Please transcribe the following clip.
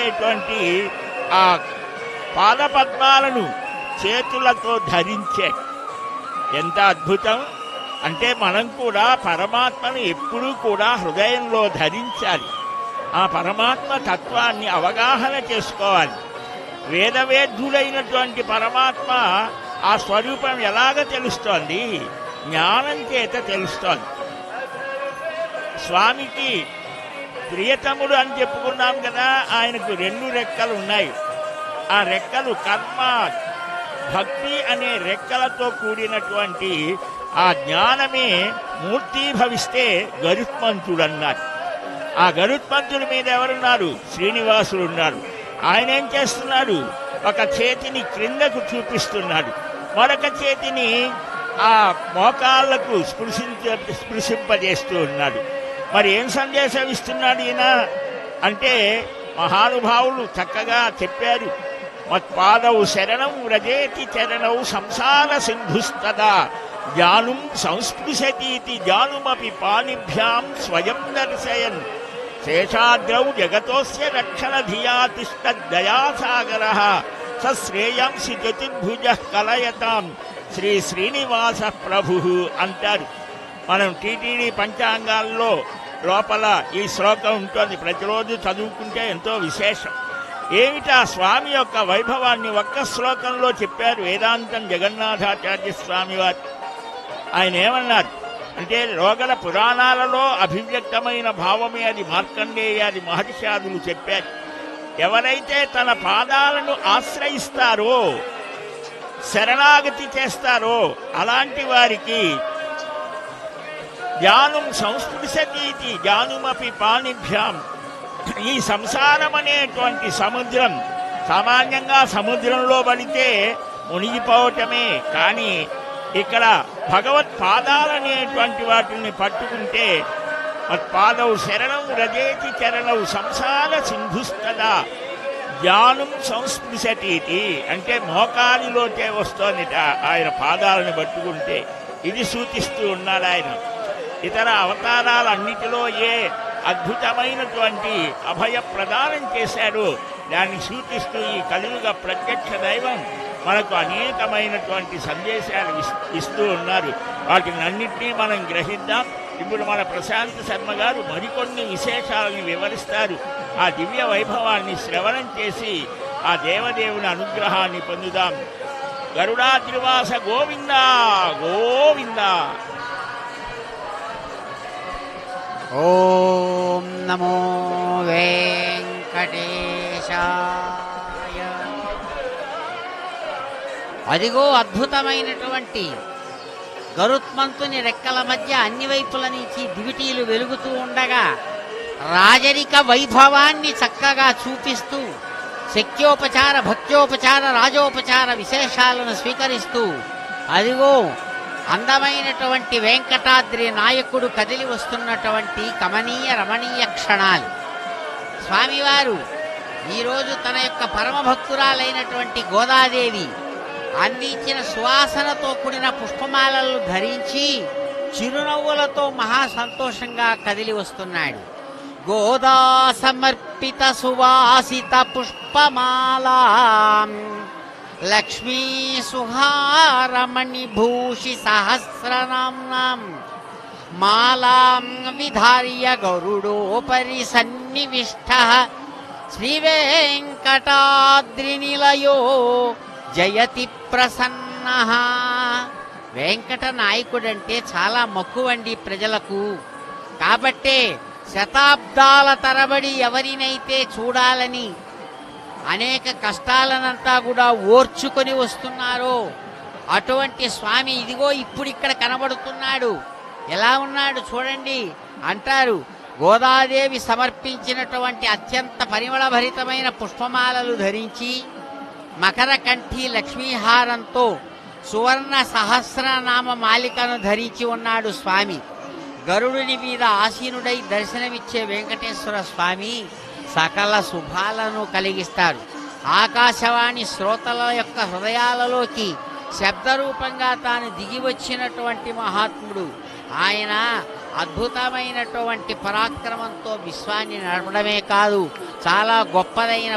అనేటువంటి ఆ పాదపద్మాలను చేతులతో ధరించే ఎంత అద్భుతం అంటే మనం కూడా పరమాత్మను ఎప్పుడూ కూడా హృదయంలో ధరించాలి ఆ పరమాత్మ తత్వాన్ని అవగాహన చేసుకోవాలి వేదవేద్యుడైనటువంటి పరమాత్మ ఆ స్వరూపం ఎలాగ తెలుస్తోంది జ్ఞానం చేత తెలుస్తోంది స్వామికి ప్రియతముడు అని చెప్పుకున్నాం కదా ఆయనకు రెండు రెక్కలు ఉన్నాయి ఆ రెక్కలు కర్మ భక్తి అనే రెక్కలతో కూడినటువంటి ఆ జ్ఞానమే మూర్తీభవిస్తే గరుత్మంతుడు అన్నారు ఆ గరుత్మంతుడి మీద ఎవరున్నారు శ్రీనివాసుడు ఉన్నారు ఆయన ఏం చేస్తున్నాడు ఒక చేతిని క్రిందకు చూపిస్తున్నాడు మరొక చేతిని ఆ మోకాళ్లకు స్పృశించ స్పృశింపజేస్తూ ఉన్నాడు మరి ఏం సందేశం ఇస్తున్నాడు ఈయన అంటే మహానుభావులు చక్కగా చెప్పారు మత్పాదౌ శరణం వ్రజేతి చరణౌ సంసార సింధుస్తదా జానుం సంస్పృశతీతి జానుమపి పాణిభ్యాం స్వయం దర్శయన్ శేషాద్రౌ జగతోస్య రక్షణ ధియా తిష్టదయాసాగర స శ్రేయాంసి చతుర్భుజ కలయతాం శ్రీ శ్రీనివాస ప్రభు అంటారు మనం టీటీడీ పంచాంగాల్లో లోపల ఈ శ్లోకం ఉంటుంది ప్రతిరోజు చదువుకుంటే ఎంతో విశేషం ఏమిటా స్వామి యొక్క వైభవాన్ని ఒక్క శ్లోకంలో చెప్పారు వేదాంతం జగన్నాథాచార్య స్వామి వారు ఆయన ఏమన్నారు అంటే లోగల పురాణాలలో అభివ్యక్తమైన భావమే అది మార్కండేయాది మహర్షాదులు చెప్పారు ఎవరైతే తన పాదాలను ఆశ్రయిస్తారో శరణాగతి చేస్తారో అలాంటి వారికి జ్ఞానం సంస్పృశతీతి జ్ఞానుమపి పాణిభ్యాం ఈ సంసారం అనేటువంటి సముద్రం సామాన్యంగా సముద్రంలో పడితే మునిగిపోవటమే కానీ ఇక్కడ భగవత్ పాదాలనేటువంటి వాటిని పట్టుకుంటే మత్పాదౌ శరణం రజేతి చరణౌ సంసార సింధుస్తదా జ్ఞానం సంస్పృశతీతి అంటే మోకాలిలోకే వస్తోందిట ఆయన పాదాలను పట్టుకుంటే ఇది సూచిస్తూ ఉన్నాడు ఆయన ఇతర అవతారాలన్నిటిలో ఏ అద్భుతమైనటువంటి అభయ ప్రదానం చేశాడు దాన్ని సూచిస్తూ ఈ కలియుగ ప్రత్యక్ష దైవం మనకు అనేకమైనటువంటి సందేశాలు ఇస్- ఇస్తూ ఉన్నారు వాటిని అన్నింటినీ మనం గ్రహిద్దాం ఇప్పుడు మన ప్రశాంత్ శర్మ గారు మరికొన్ని విశేషాలను వివరిస్తారు ఆ దివ్య వైభవాన్ని శ్రవణం చేసి ఆ దేవదేవుని అనుగ్రహాన్ని పొందుదాం గరుడాద్రివాస గోవిందా గోవిందా ఓం నమో వెంకటేశాయ అదిగో అద్భుతమైనటువంటి గరుత్మంతుని రెక్కల మధ్య అన్ని వైపుల నుంచి దివిటీలు వెలుగుతూ ఉండగా రాజరిక వైభవాన్ని చక్కగా చూపిస్తూ శక్యోపచార భక్త్యోపచార రాజోపచార విశేషాలను స్వీకరిస్తూ అదిగో అందమైనటువంటి వెంకటాద్రి నాయకుడు కదిలి వస్తున్నటువంటి కమనీయ రమణీయ క్షణాలు స్వామివారు ఈరోజు తన యొక్క పరమ భక్తురాలైనటువంటి గోదాదేవి అందించిన సువాసనతో కూడిన పుష్పమాలలు ధరించి చిరునవ్వులతో మహా సంతోషంగా కదిలి వస్తున్నాడు గోదా సమర్పిత సువాసిత పుష్పమాలా లక్ష్మీ సుహారమణి భూషి సహస్రనామ్నాం మాలాం విధార్య గరుడోపరి సన్నివిష్ట శ్రీవేంకటాద్రినిలయో జయతి ప్రసన్న వెంకట నాయకుడంటే చాలా మక్కువండి ప్రజలకు కాబట్టే శతాబ్దాల తరబడి ఎవరినైతే చూడాలని అనేక కష్టాలనంతా కూడా ఓర్చుకొని వస్తున్నారో అటువంటి స్వామి ఇదిగో ఇప్పుడు ఇక్కడ కనబడుతున్నాడు ఎలా ఉన్నాడు చూడండి అంటారు గోదాదేవి సమర్పించినటువంటి అత్యంత పరిమళభరితమైన పుష్పమాలలు ధరించి మకర కంఠి లక్ష్మీహారంతో సువర్ణ సహస్రనామ మాలికను ధరించి ఉన్నాడు స్వామి గరుడుని మీద ఆసీనుడై దర్శనమిచ్చే వెంకటేశ్వర స్వామి సకల శుభాలను కలిగిస్తారు ఆకాశవాణి శ్రోతల యొక్క హృదయాలలోకి శబ్దరూపంగా తాను దిగి వచ్చినటువంటి మహాత్ముడు ఆయన అద్భుతమైనటువంటి పరాక్రమంతో విశ్వాన్ని నడపడమే కాదు చాలా గొప్పదైన